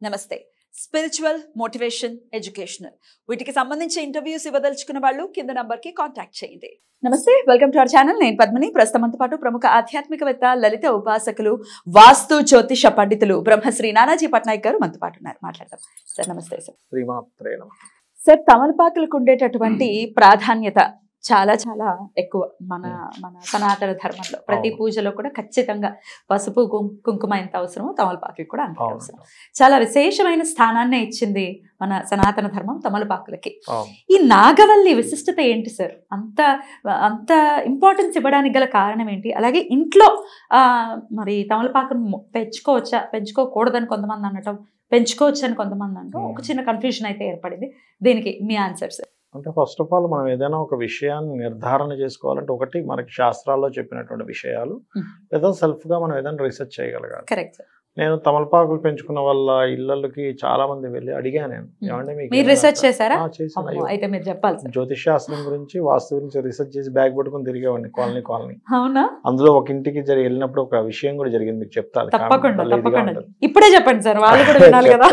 నమస్తే spiritual motivation educational వీటికి సంబంధించి ఇంటర్వ్యూస్ ఇవ్వదలుచుకున్న వాళ్ళు కింద నంబర్ కి కాంటాక్ట్ చేయండి నమస్తే వెల్కమ్ టు అవర్ ఛానల్ నేను పద్మిని ప్రస్తుతంతో పాటు ప్రముఖ ఆధ్యాత్మికవేత్త లలిత ఉపాసకులు వాస్తు జ్యోతిష పండితులు బ్రహ్మశ్రీ నానాజీ పట్నాయక్ గారు మనతో పాటు ఉన్నారు మాట్లాడదాం సార్ నమస్తే సార్ శ్రీమాత్రే నమ సార్ తమలపాకులకు ఉండేటటువంటి ప్రాధాన్యత చాలా చాలా ఎక్కువ మన మన సనాతన ధర్మంలో ప్రతి అవును. పూజలో కూడా ఖచ్చితంగా పసుపు కుం- కుంకుమ ఎంత అవసరమో తమలపాకులు కూడా అంత అవును. అవసరం చాలా విశేషమైన స్థానాన్ని ఇచ్చింది మన సనాతన ధర్మం తమలపాకులకి అవును. ఈ నాగవల్లి విశిష్టత ఏంటి సార్ అంత అంత ఇంపార్టెన్స్ ఇవ్వడానికి గల కారణం ఏంటి అలాగే ఇంట్లో ఆ, మరి తమలపాకును మొ- పెంచుకోవచ్చా పెంచుకోకూడదని కొంతమంది అనటం పెంచుకోవచ్చు అని కొంతమంది అనటం ఒక చిన్న కన్ఫ్యూజన్ అయితే ఏర్పడింది దీనికి మీ ఆన్సర్ సార్ అంటే ఫస్ట్ ఆఫ్ ఆల్ మనం ఏదైనా ఒక విషయాన్ని నిర్ధారణ చేసుకోవాలంటే ఒకటి మనకి శాస్త్రాల్లో చెప్పినటువంటి విషయాలు Hmm. లేదా సెల్ఫ్ గా మనం ఏదైనా రీసెర్చ్ చేయగలగాలి కరెక్ట్ సార్ నేను తమలపాకులు పెంచుకున్న వాళ్ళ ఇళ్ళకి చాలా మంది వెళ్ళి అడిగా నేను Hmm. ఏమంటే మీకు మీరు ఏమైనా రీసెర్చ్ చేశారా ఆ, చేశాను. అమ్మో, అయ్యో. అయితే మీరు చెప్పాలి సార్ జ్యోతిష్ శాస్త్రం గురించి వాస్తు గురించి రీసెర్చ్ చేసి బ్యాగ్ పట్టుకుని తిరిగేవాడిని కాలనీ కాలనీ అవునా అందులో ఒక ఇంటికి జరి వెళ్ళినప్పుడు ఒక విషయం కూడా జరిగింది మీకు చెప్తాను తప్పకుండా తప్పకుండా ఇప్పుడే చెప్పండి సార్ వాళ్ళు కూడా వినాలి కదా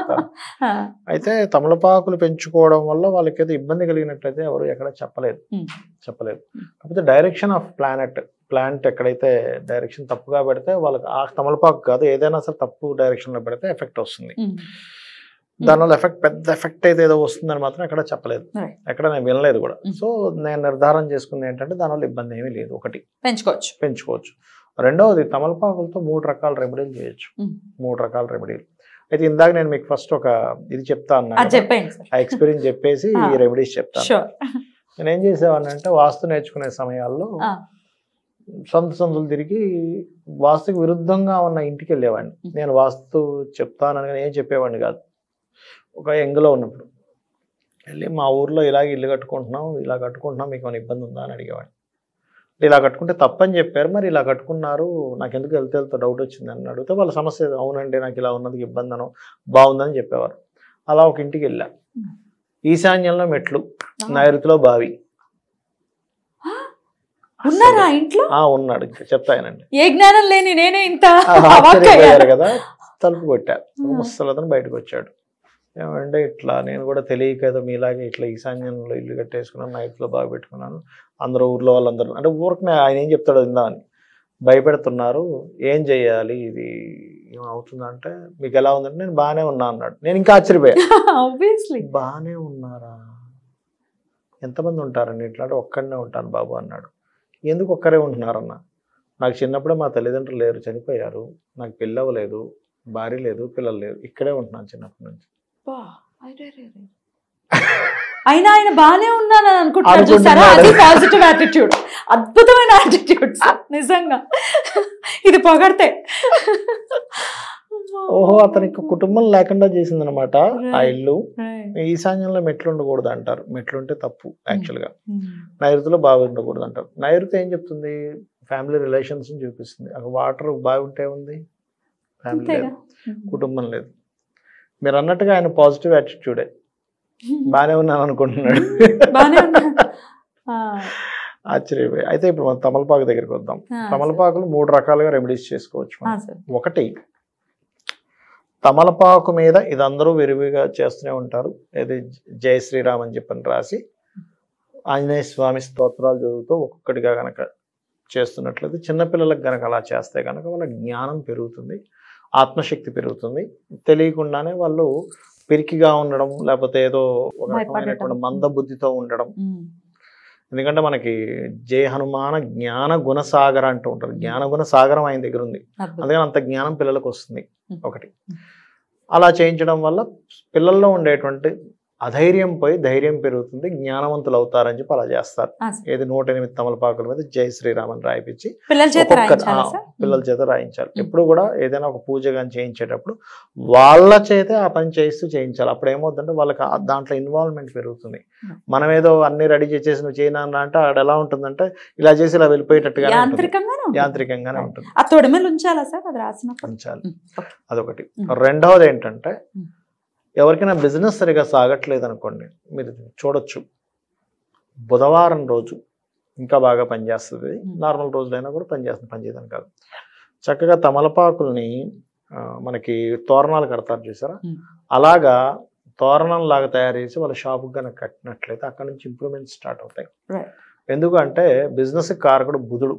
ఆ, అయితే తమలపాకులు పెంచుకోవడం వల్ల వాళ్ళకి ఏదో ఇబ్బంది కలిగినట్లయితే ఎవరు ఎక్కడ చెప్పలేదు Hmm. చెప్పలేదు Hmm. కాకపోతే డైరెక్షన్ ఆఫ్ ప్లానెట్ ప్లాంట్ ఎక్కడైతే డైరెక్షన్ తప్పుగా పెడితే వాళ్ళకి ఆ తమలపాకు కాదు ఏదైనా సరే తప్పు డైరెక్షన్ లో పెడితే ఎఫెక్ట్ వస్తుంది ఉమ్, దానివల్ల ఎఫెక్ట్ పెద్ద ఎఫెక్ట్ అయితే ఏదో వస్తుందని మాత్రం ఎక్కడ చెప్పలేదు Right. ఎక్కడ నేను వినలేదు కూడా Hmm. సో నేను నిర్ధారణ చేసుకుంది ఏంటంటే దానివల్ల ఇబ్బంది ఏమీ లేదు ఒకటి పెంచుకోవచ్చు పెంచుకోవచ్చు రెండవది తమలపాకులతో మూడు రకాల రెమెడీలు చేయొచ్చు ఉమ్, మూడు రకాల రెమెడీలు అయితే ఇందాక నేను మీకు ఫస్ట్ ఒక ఇది చెప్తా అది అన్నా చెప్పండి సార్ ఆ ఎక్స్పీరియన్స్ చెప్పేసి ఆ. ఈ రెమెడీస్ చెప్తాను షూర్ నేను ఏం చేసేవాడిని అంటే వాస్తు నేర్చుకునే సమయాల్లో ఆ. సొంత సొంతలు తిరిగి వాస్తుకు విరుద్ధంగా ఉన్న ఇంటికి వెళ్ళేవాడిని Mm. నేను వాస్తు చెప్తానని కానీ ఏం చెప్పేవాడిని కాదు ఒక ఎంగులో ఉన్నప్పుడు వెళ్ళి మా ఊర్లో ఇలాగ ఇల్లు కట్టుకుంటున్నాం ఇలా కట్టుకుంటున్నాం మీకు ఏమైనా ఇబ్బంది ఉందా అని అడిగేవాడిని ఇలా కట్టుకుంటే తప్పని చెప్పారు మరి ఇలా కట్టుకున్నారు నాకు ఎందుకు వెళ్తే వెళ్తే డౌట్ వచ్చింది అని అడిగితే వాళ్ళ సమస్య ఏదో, అవునండి నాకు ఇలా ఉన్నది ఇబ్బంది అనో బాగుందని చెప్పేవారు అలా ఒక ఇంటికి వెళ్ళా Mm. ఈశాన్యంలో మెట్లు నైరుతిలో బావి ఉన్నారా ఇంట్లో ఆ ఉన్నాడు ఇంకా చెప్తాయనండి ఏ జ్ఞానం లేని నేనే ఇంత ఆశ్చర్యపోయారు అవాక్కయ్యాను. కదా తలుపు కొట్టా ఆ. ముసలతను బయటకు వచ్చాడు ఏమంటే ఇట్లా నేను కూడా తెలియక ఏదో మీలాగే ఇట్లా ఈశాన్యంలో ఇల్లు కట్టేసుకున్నాను నైట్లో బాగా పెట్టుకున్నాను అందరూ ఊర్లో వాళ్ళందరూ అంటే ఊరికి ఆయన ఏం చెప్తాడో ఇందా అని భయపెడుతున్నారు ఏం చేయాలి ఇది ఏమవుతుందంటే మీకు ఎలా ఉందంటే నేను బాగానే ఉన్నా అన్నాడు నేను ఇంకా ఆశ్చర్యపోయా ఆబ్వియస్లీ బాగానే ఉన్నారా ఎంతమంది ఉంటారండి ఇట్లా అంటే ఒక్కడనే ఉంటాను బాబు అన్నాడు ఎందుకు ఒక్కరే ఉంటున్నారన్న నాకు చిన్నప్పుడే మా తల్లిదండ్రులు లేరు చనిపోయారు నాకు పెళ్ళి అవ్వలేదు భార్య లేదు పిల్లలు లేరు ఇక్కడే ఉంటున్నాను చిన్నప్పటి నుంచి అయినా ఆయన బానే ఉన్నానని అనుకుంటున్నారు చూసారా అనుకుంటున్నాడు. అది పాజిటివ్ యాటిట్యూడ్ అద్భుతమైన యాటిట్యూడ్ నిజంగా ఇది పొగడితే ఓహో అతనికి కుటుంబం లేకుండా చేసిందనమాట ఆ ఇల్లు Right. ఈశాన్యంలో మెట్లు ఉండకూడదు అంటారు మెట్లు ఉంటే తప్పు యాక్చువల్గా Hmm. నైరుతిలో బావి ఉండకూడదు అంటారు నైరుతి ఏం చెప్తుంది ఫ్యామిలీ రిలేషన్స్ చూపిస్తుంది అక్కడ వాటర్ బావి ఉంటే ఉంది ఫ్యామిలీ లేదు అంతేగా Hmm. కుటుంబం లేదు మీరు అన్నట్టుగా ఆయన పాజిటివ్ యాటిట్యూడే బాగానే ఉన్నాను అనుకుంటున్నాడు బానే ఉన్నా ఆ, ఆశ్చర్యపోయి అయితే ఇప్పుడు మనం తమలపాకు దగ్గరికి వద్దాం ఆ, తమలపాకులు మూడు రకాలుగా రెమెడీస్ చేసుకోవచ్చు ఆ, మనం. సార్. ఒకటి తమలపాకు మీద ఇది అందరూ విరివిగా చేస్తూనే ఉంటారు ఇది జయ శ్రీరామ్ అని చెప్పని రాసి ఆంజనేయ స్వామి స్తోత్రాలు చదువుతూ ఒక్కొక్కటిగా గనక చేస్తున్నట్లయితే చిన్నపిల్లలకు గనక అలా చేస్తే కనుక వాళ్ళ జ్ఞానం పెరుగుతుంది ఆత్మశక్తి పెరుగుతుంది తెలియకుండానే వాళ్ళు పిరికిగా ఉండడం లేకపోతే ఏదో ఒక రకమైనటువంటి భయపడటం. మంద బుద్ధితో ఉండడం Hmm. ఎందుకంటే మనకి జయ హనుమాన జ్ఞాన గుణసాగర అంటూ ఉంటారు జ్ఞాన గుణ సాగరం ఆయన దగ్గర ఉంది అద్భుతం. అందుకని అంత జ్ఞానం పిల్లలకు వస్తుంది Hmm. ఒకటి అలా చేయించడం వల్ల పిల్లల్లో ఉండేటువంటి అధైర్యం పోయి ధైర్యం పెరుగుతుంది జ్ఞానవంతులు అవుతారని చెప్పి అలా చేస్తారు ఆ, సార్. ఏది నూట ఎనిమిది తమలపాకుల మీద జై శ్రీరామ్ అని రాయిపించి పిల్లల చేత ఒక్కొక్క- రాయించాలా ఆ, సార్ పిల్లల చేత రాయించాలి Hmm. ఎప్పుడు కూడా ఏదైనా ఒక పూజ కానీ చేయించేటప్పుడు వాళ్ళ చేతే ఆ పని చేయిస్తూ చేయించాలి అప్పుడు ఏమవుతుందంటే వాళ్ళకి ఆ దాంట్లో ఇన్వాల్వ్మెంట్ పెరుగుతుంది Hmm. మనం ఏదో అన్ని రెడీ చేసేసి నువ్వు చేయనా అంటే ఆడ ఎలా ఉంటుందంటే ఇలా చేసి ఇలా వెళ్ళిపోయేటట్టుగా యాంత్రికంగానే ఉంటుంది. యాంత్రికంగానే ఉంటుంది ఆ తొడిమెలు ఉంచాలా సార్ అది రాసినప్పుడు ఉంచాలి Hmm. Okay. అదొకటి Hmm. రెండవది ఏంటంటే Hmm. ఎవరికైనా బిజినెస్ సరిగా సాగట్లేదు అనుకోండి మీరు చూడొచ్చు బుధవారం రోజు ఇంకా బాగా పనిచేస్తుంది Hmm. నార్మల్ రోజులైనా కూడా పనిచేస్తుంది పనిచేయదని కాదు చక్కగా తమలపాకుల్ని ఆ, మనకి తోరణాలు కడతారు చూసారా Hmm. అలాగా తోరణం లాగా తయారు చేసి వాళ్ళ షాపుకి కనుక కట్టినట్లయితే అక్కడ నుంచి ఇంప్రూవ్మెంట్స్ స్టార్ట్ అవుతాయి Right. ఎందుకంటే బిజినెస్ కారకుడు బుధుడు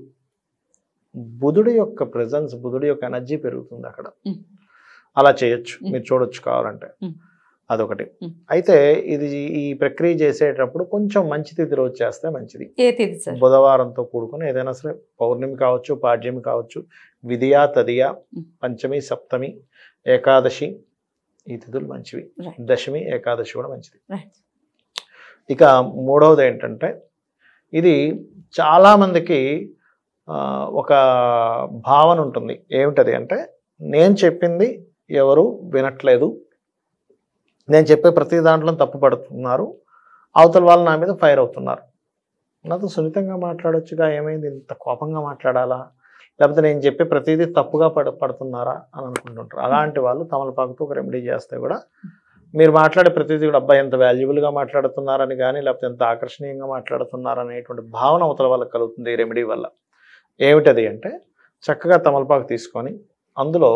బుధుడు యొక్క ప్రెజెన్స్ బుధుడు యొక్క ఎనర్జీ పెరుగుతుంది అక్కడ Hmm. అలా చేయొచ్చు Hmm. మీరు చూడొచ్చు కావాలంటే Hmm. అదొకటి Hmm. అయితే ఇది ఈ ప్రక్రియ చేసేటప్పుడు కొంచెం మంచి తిథి రోజు చేస్తే మంచిది ఏ తేదీ సార్ బుధవారంతో కూడుకుని ఏదైనా సరే పౌర్ణమి కావచ్చు పాడ్యమి కావచ్చు విధియా తదియా Mm. పంచమి సప్తమి ఏకాదశి ఈ తిథులు మంచివి Right. దశమి ఏకాదశి కూడా మంచిది రైట్ ఇక మూడవది ఏంటంటే ఇది చాలామందికి ఆ, ఒక భావన ఉంటుంది ఏమిటది అంటే నేను చెప్పింది ఎవరు వినట్లేదు నేను చెప్పే ప్రతి దాంట్లో తప్పు పడుతున్నారు అవతల వాళ్ళు నా మీద ఫైర్ అవుతున్నారు నాతో సున్నితంగా మాట్లాడొచ్చుగా ఏమైంది ఇంత కోపంగా మాట్లాడాలా లేకపోతే నేను చెప్పే ప్రతిదీ తప్పుగా పడ పడుతున్నారా అని అనుకుంటుంటారు అలాంటి వాళ్ళు తమలపాకుతో ఒక రెమెడీ చేస్తే కూడా మీరు మాట్లాడే ప్రతిదీ కూడా అబ్బాయి ఎంత వాల్యుబుల్గా మాట్లాడుతున్నారని కానీ లేకపోతే ఎంత ఆకర్షణీయంగా మాట్లాడుతున్నారనేటువంటి భావన అవతల వాళ్ళకి కలుగుతుంది ఈ రెమెడీ వల్ల ఏమిటది అంటే చక్కగా తమలపాకు తీసుకొని అందులో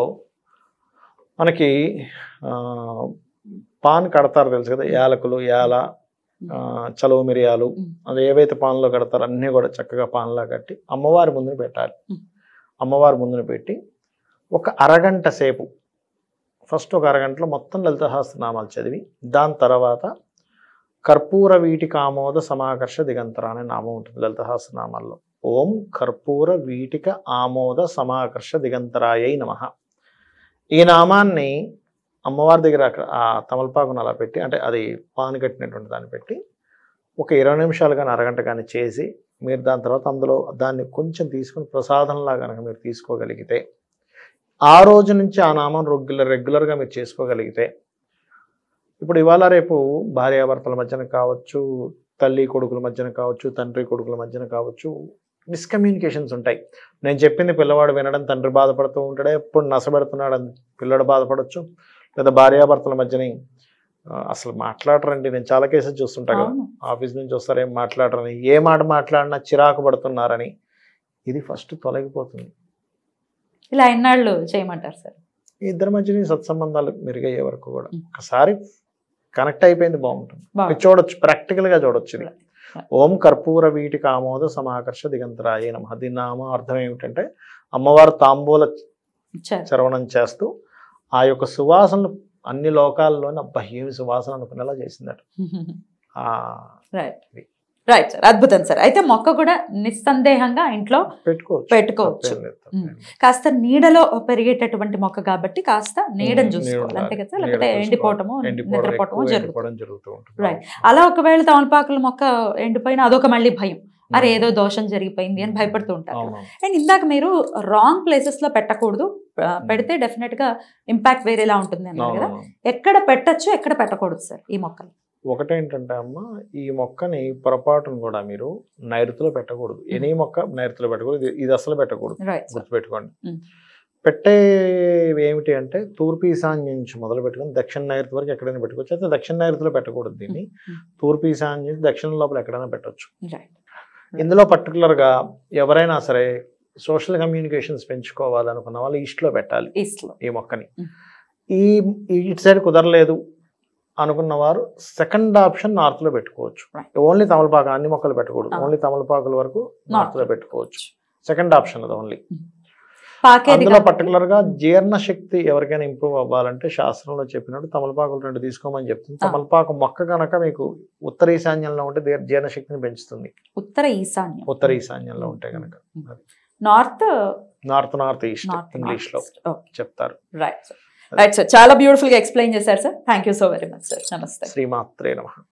మనకి ఆ, పాన్ కడతారు తెలుసు కదా యాలకులు యాల ఆ, చలువ మిరియాలు Mm. అది ఏవైతే పాన్లో కడతారో అన్నీ కూడా చక్కగా పాన్లా కట్టి అమ్మవారి ముందున పెట్టాలి Mm. అమ్మవారి ముందున పెట్టి ఒక అరగంట సేపు ఫస్ట్ ఒక అరగంటలో మొత్తం లలిత సహస్రనామాలు చదివి దాని తర్వాత కర్పూర వీటిక ఆమోద సమాకర్ష దిగంతర అనే నామం ఉంటుంది లలిత సహస్రనామాల్లో ఓం కర్పూర వీటిక ఆమోద సమాకర్ష దిగంతరాయై నమ ఈ నామాన్ని అమ్మవారి దగ్గర అక్కడ ఆ తమలపాకును అలా పెట్టి అంటే అది పాను కట్టినటువంటి దాన్ని పెట్టి ఒక ఇరవై నిమిషాలు కానీ అరగంట కానీ చేసి మీరు దాని తర్వాత అందులో దాన్ని కొంచెం తీసుకుని ప్రసాదంలా కనుక మీరు తీసుకోగలిగితే ఆ రోజు నుంచి ఆ నామం రెగ్యులర్ రెగ్యులర్గా మీరు చేసుకోగలిగితే ఇప్పుడు ఇవాళ రేపు భార్యాభర్తల మధ్యన కావచ్చు తల్లి కొడుకుల మధ్యన కావచ్చు తండ్రి కొడుకుల మధ్యన కావచ్చు మిస్కమ్యూనికేషన్స్ ఉంటాయి నేను చెప్పింది పిల్లవాడు వినడం తండ్రి బాధపడుతూ ఉంటాడే ఎప్పుడు నసబెడుతున్నాడు అని పిల్లడు బాధపడవచ్చు లేదా భార్యాభర్తల మధ్యని ఆ, అసలు మాట్లాడరండి నేను చాలా కేసెస్ చూస్తుంటా కదా అవును ఆఫీస్ నుంచి వస్తారు ఏం మాట్లాడరని ఏ మాట మాట్లాడినా చిరాకు పడుతున్నారని ఇది ఫస్ట్ తొలగిపోతుంది ఇలా ఎన్నాళ్ళు చేయమంటారు సార్ ఈ ఇద్దరి మధ్యన ఈ సత్సంబంధాలు మెరుగయ్యే వరకు కూడా Mm. ఒకసారి కనెక్ట్ అయిపోయింది బాగుంటుంది మీరు బాగుంది. చూడొచ్చు ప్రాక్టికల్ గా చూడొచ్చు ఇది Right. Right. ఓం కర్పూర వీటి కామోద సమాకర్ష దిగంతరాయ నమ దీని నామ అర్థం ఏమిటంటే అమ్మవారు తాంబూల సరే. చరవణం చేస్తూ ఆ యొక్క సువాసనలు అన్ని లోకాల్లోనే అబ్బా ఏమి సువాసన అనుకునేలా చేసిందట ఆ రైట్ రైట్ సార్ అద్భుతం సార్ అయితే మొక్క కూడా నిస్సందేహంగా ఇంట్లో పెట్టుకోవచ్చు పెట్టుకోవచ్చు. తప్పేం లేదు, తప్పేం లేదు. కాస్త నీడలో పెరిగేటటువంటి మొక్క కాబట్టి కాస్త నీడని నీడ చూసుకోవాలి ఉండాలి. అంతే కదా సార్ నీడ లేకపోతే చూసుకోవాలి. ఎండిపోవటము ఎండిపోవడం నిద్రపోవటము ఎక్కువ జరుగుతుంది ఎండిపోవడం జరుగుతూ ఉంటుంది Right. అలా ఒకవేళ తమలపాకుల మొక్క ఎండిపోయినా అదొక మళ్ళీ భయం అరే ఏదో దోషం జరిగిపోయింది అని భయపడుతూ ఉంటారు అవును అండ్ ఇందాక మీరు రాంగ్ ప్లేసెస్ లో పెట్టకూడదు ఆ, పెడితే డెఫినెట్ గా ఇంపాక్ట్ వేరేలా ఉంటుంది అన్నారు కదా అవును. ఎక్కడ పెట్టచ్చు ఎక్కడ పెట్టకూడదు సార్ ఈ మొక్కలు ఒకటేంటంటే అమ్మ ఈ మొక్కని పొరపాటును కూడా మీరు నైరుతిలో పెట్టకూడదు ఎనీ మొక్క నైరుతిలో పెట్టకూడదు ఇది- ఇది అసలు పెట్టకూడదు రైట్ సార్ గుర్తుపెట్టుకోండి Mm. పెట్టేవి ఏమిటి అంటే తూర్పు ఈశాన్యం నుంచి మొదలు పెట్టుకొని దక్షిణ నైరుతి వరకు ఎక్కడైనా పెట్టుకోవచ్చు అయితే దక్షిణ నైరుతిలో పెట్టకూడదు దీన్ని Mm. తూర్పు ఈశాన్యం నుంచి దక్షిణ లోపల ఎక్కడైనా పెట్టొచ్చు రైట్ ఇందులో పర్టికులర్గా ఎవరైనా సరే సోషల్ కమ్యూనికేషన్స్ పెంచుకోవాలనుకున్న వాళ్ళు ఈస్ట్లో పెట్టాలి ఈస్ట్ లో ఈ మొక్కని Mm. ఈ ఈ ఇటు సైడ్ కుదరలేదు అనుకున్న వారు సెకండ్ ఆప్షన్ నార్త్ లో పెట్టుకోవచ్చు Right. ఓన్లీ తమలపాకు అన్ని మొక్కలు పెట్టకూడదు Ah. ఓన్లీ తమలపాకుల వరకు నార్త్ లో North. పెట్టుకోవచ్చు సెకండ్ ఆప్షన్ అది ఓన్లీ పాకేది అందులో కాబట్టి- పర్టికులర్ గా జీర్ణ శక్తి ఎవరికైనా ఇంప్రూవ్ అవ్వాలంటే శాస్త్రంలో చెప్పినట్టు తమలపాకులు రెండు తీసుకోమని చెప్తుంది Ah. తమలపాకు మొక్క కనుక మీకు ఉత్తర ఈశాన్యంలో ఉంటే దే- జీర్ణ శక్తిని పెంచుతుంది ఉత్తర ఈశాన్యం ఉత్తర ఈశాన్యంలో ఉంటే కనుక north north north east north English లో చెప్తారు రైట్ సార్ రైట్ సార్ చాలా బ్యూటిఫుల్ గా ఎక్స్ప్లెయిన్ చేశారు సార్ thank you so very much sir నమస్తే శ్రీమాత్రే నమ